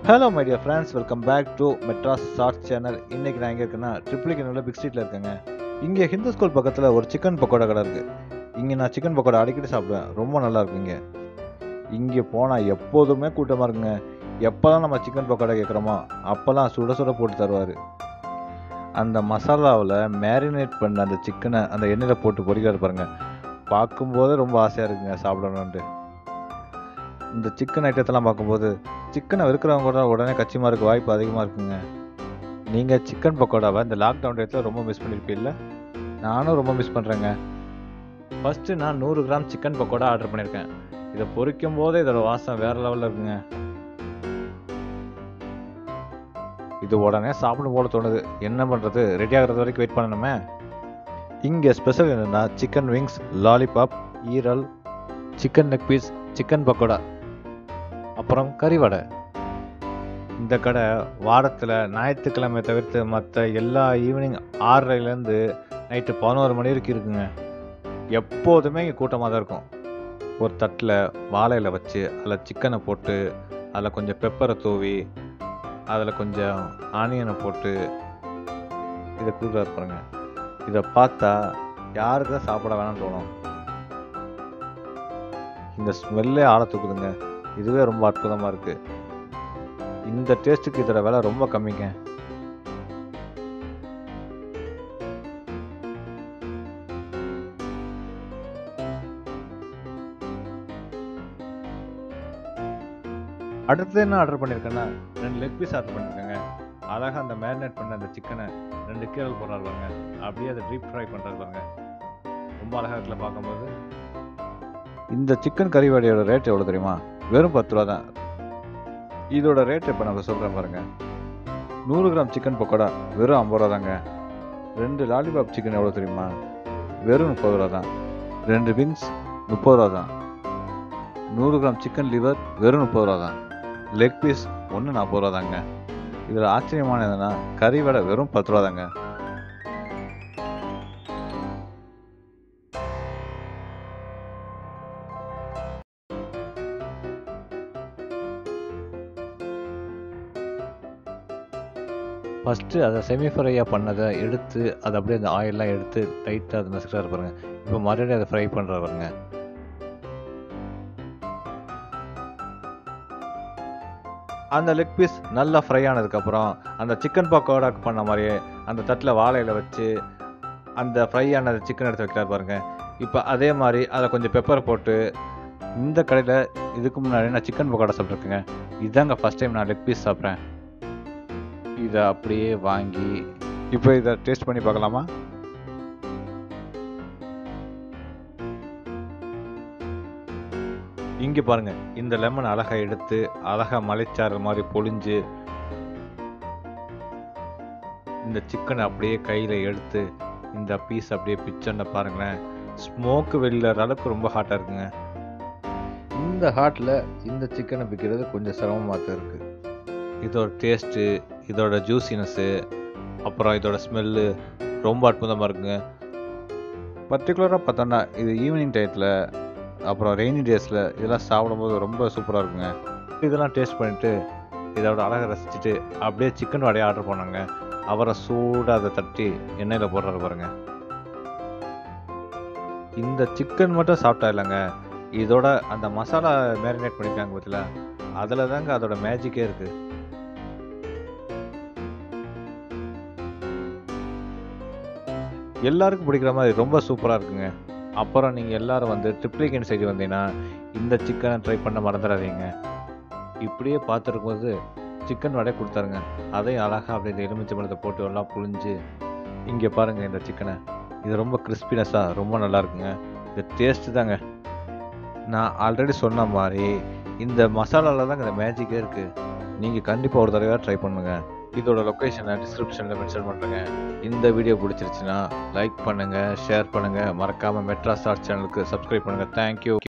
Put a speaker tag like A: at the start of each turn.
A: hello my dear friends welcome back to Madras short channel இன்னைக்கு நான் எங்கே இருக்கேன்னா ட்ரிப்ளிகனில் பிக் ஸ்ட்ரீட்டில் இருக்கேங்க இங்கே ஹிந்து ஸ்கூல் பக்கத்தில் ஒரு சிக்கன் பக்கோடா கடை இருக்குது இங்கே நான் சிக்கன் பக்கோடா அடிக்கடி சாப்பிடுவேன் ரொம்ப நல்லா இருக்குங்க இங்கே போனால் எப்போதுமே கூட்டமாக இருக்குங்க எப்போல்லாம் நம்ம சிக்கன் பக்கோடா கேட்குறோமோ அப்போல்லாம் சுட சுட போட்டு தருவார் அந்த மசாலாவில் மேரினேட் பண்ண அந்த சிக்கனை அந்த எண்ணெயில் போட்டு பொரிக்கிறாரு பாருங்க பார்க்கும்போதே ரொம்ப ஆசையாக இருக்குங்க சாப்பிடணுன்ட்டு இந்த சிக்கன் ஐட்டத்தெல்லாம் பார்க்கும்போது சிக்கனை வெறுக்கிறவங்க கூட உடனே கச்சிமா இருக்க வாய்ப்பு அதிகமாக இருக்குங்க நீங்கள் சிக்கன் பக்கோடாவை இந்த லாக்டவுன் டயத்தில் ரொம்ப மிஸ் பண்ணியிருப்பீல்ல நானும் ரொம்ப மிஸ் பண்ணுறேங்க ஃபஸ்ட்டு நான் நூறு கிராம் சிக்கன் பக்கோடா ஆர்டர் பண்ணியிருக்கேன் இதை பொரிக்கும் போதே இதோட வாசம் வேறு லெவலில் இருக்குங்க இது உடனே சாப்பிடும் போல தோணுது என்ன பண்ணுறது ரெடி ஆகிறது வரைக்கும் வெயிட் பண்ணணுமே இங்கே ஸ்பெஷல் என்னென்னா சிக்கன் விங்ஸ் லாலிபாப் ஈரல் chicken leg piece chicken pakoda அப்புறம் கறி வடை இந்த கடை வாரத்தில் ஞாயிற்றுக்கிழமை தவிர்த்து மற்ற எல்லா ஈவினிங் ஆறரைலேருந்து நைட்டு பதினோரு மணி வரைக்கும் இருக்குங்க எப்போதுமே இங்கே கூட்டமாக தான் இருக்கும் ஒரு தட்டில் வாழையில வச்சு அதில் சிக்கனை போட்டு அதில் கொஞ்சம் பெப்பரை தூவி அதில் கொஞ்சம் ஆனியனை போட்டு இதை கொடுக்குறாரு பாருங்க இதை பார்த்தா யாருக்கு தான் சாப்பிட வேணாம்னு தோணும் இந்த ஸ்மெல்லே ஆள தூக்குதுங்க இதுவே ரொம்ப அற்புதமாக இருக்கு இந்த டேஸ்ட்டுக்கு இதோட விலை ரொம்ப கம்மிங்க அடுத்து என்ன ஆர்டர் பண்ணியிருக்கேன்னா ரெண்டு லெக் பீஸ் ஆர்டர் பண்ணியிருக்கேங்க அழகாக அந்த மேரினேட் பண்ண அந்த சிக்கனை ரெண்டு கீரல் போடுறாரு பாருங்க அப்படியே அதை டீப் ஃப்ரை பண்ணுறாரு பாருங்க ரொம்ப அழகாக இருக்குல்ல பார்க்கும்போது இந்த சிக்கன் கறி வடையோட ரேட் எவ்வளோ தெரியுமா வெறும் பத்து ரூபா தான் இதோட ரேட் இப்போ நம்ம சொல்கிறேன் பாருங்க நூறு கிராம் சிக்கன் பக்கோடா வெறும் ஐம்பது ரூபா தாங்க ரெண்டு லாலிபாப் சிக்கன் எவ்வளோ தெரியுமா வெறும் முப்பது ரூபா தான் ரெண்டு விங்ஸ் முப்பது ரூபா தான் நூறு கிராம் சிக்கன் லிவர் வெறும் முப்பது ரூபா தான் லெக் பீஸ் ஒன்று நாற்பது ரூபா தாங்க இதில் ஆச்சரியமான என்னன்னா கறி வடை வெறும் பத்து ரூபா தாங்க ஃபஸ்ட்டு அதை செமி ஃப்ரையாக பண்ணதை எடுத்து அதை அப்படியே அந்த ஆயிலெலாம் எடுத்து லைட்டாக அதை நசுக்கிறாரு பாருங்க இப்போ மறுபடியும் அதை ஃப்ரை பண்ணுறாரு பாருங்க அந்த லெக் பீஸ் நல்லா ஃப்ரை ஆனதுக்கப்புறம் அந்த சிக்கன் பக்கோடாக்கு பண்ண மாதிரியே அந்த தட்டில் வாழையில வச்சு அந்த ஃப்ரை ஆன சிக்கன் எடுத்து வைக்கிறார் பாருங்க இப்போ அதே மாதிரி அதில் கொஞ்சம் பெப்பர் போட்டு இந்த கடையில் இதுக்கு முன்னாடி நான் சிக்கன் பக்கோடா சாப்பிட்ருக்கேங்க இதாங்க ஃபஸ்ட் டைம் நான் லெக் பீஸ் சாப்பிட்றேன் இதை அப்படியே வாங்கி இப்போ இதை டேஸ்ட் பண்ணி பார்க்கலாமா இங்கே பாருங்க இந்த லெமன் அழகா எடுத்து அழகா மலைச்சாறு மாதிரி பொழிஞ்சு இந்த சிக்கனை அப்படியே கையில் எடுத்து இந்த பீஸ் அப்படியே பிச்சனை பாருங்களேன் ஸ்மோக்கு வெளியிற அளவுக்கு ரொம்ப ஹாட்டாக இருக்குங்க இந்த ஹாட்டில் இந்த சிக்கனை பிக்கிறது கொஞ்சம் சிரமமாக தான் இருக்குது இதோட டேஸ்ட்டு இதோட ஜூசினஸ்ஸு அப்புறம் இதோட ஸ்மெல்லு ரொம்ப அற்புதமாக இருக்குங்க பர்டிகுலராக பார்த்தோன்னா இது ஈவினிங் டயத்தில் அப்புறம் ரெய்னி டேஸில் இதெல்லாம் சாப்பிடும்போது ரொம்ப சூப்பராக இருக்குங்க இதெல்லாம் டேஸ்ட் பண்ணிவிட்டு இதோட அழகை ரசிச்சுட்டு அப்படியே சிக்கன் வடையை ஆர்டர் பண்ணாங்க அவரை சூடாக அதை தட்டி எண்ணெயில் போடுறாரு பாருங்க இந்த சிக்கன் மட்டும் சாப்பிட்டா இல்லைங்க இதோட அந்த மசாலா மேரினேட் பண்ணியிருக்காங்க பார்த்தீங்களா அதில் தாங்க அதோட மேஜிக்கே இருக்குது எல்லாருக்கும் பிடிக்கிற மாதிரி ரொம்ப சூப்பராக இருக்குங்க அப்புறம் நீங்கள் எல்லாரும் வந்து ட்ரிப்ளிகன் சைடு வந்தீங்கன்னா இந்த சிக்கனை ட்ரை பண்ண மறந்துடாதீங்க இப்படியே பார்த்துருக்கும்போது சிக்கன் வடை கொடுத்தாருங்க அதையும் அழகாக அப்படியே இந்த எலுமிச்சை பழத்தை போட்டு எல்லாம் புழிஞ்சு இங்கே பாருங்கள் இந்த சிக்கனை இது ரொம்ப கிறிஸ்பினஸாக ரொம்ப நல்லா இருக்குங்க இது டேஸ்ட்டு தாங்க நான் ஆல்ரெடி சொன்ன மாதிரி இந்த மசாலாவில் தாங்க இந்த மேஜிக்கே இருக்குது நீங்கள் கண்டிப்பாக ஒரு தடவை ட்ரை பண்ணுங்கள் இதோட லொக்கேஷனை டிஸ்கிரிப்ஷனில் மென்ஷன் பண்ணுறேங்க இந்த வீடியோ பிடிச்சிருச்சுன்னா லைக் பண்ணுங்கள் ஷேர் பண்ணுங்கள் மறக்காமல் மெட்ராஸ் ஆர்ட் சேனலுக்கு சப்ஸ்கிரைப் பண்ணுங்கள் தேங்க்யூ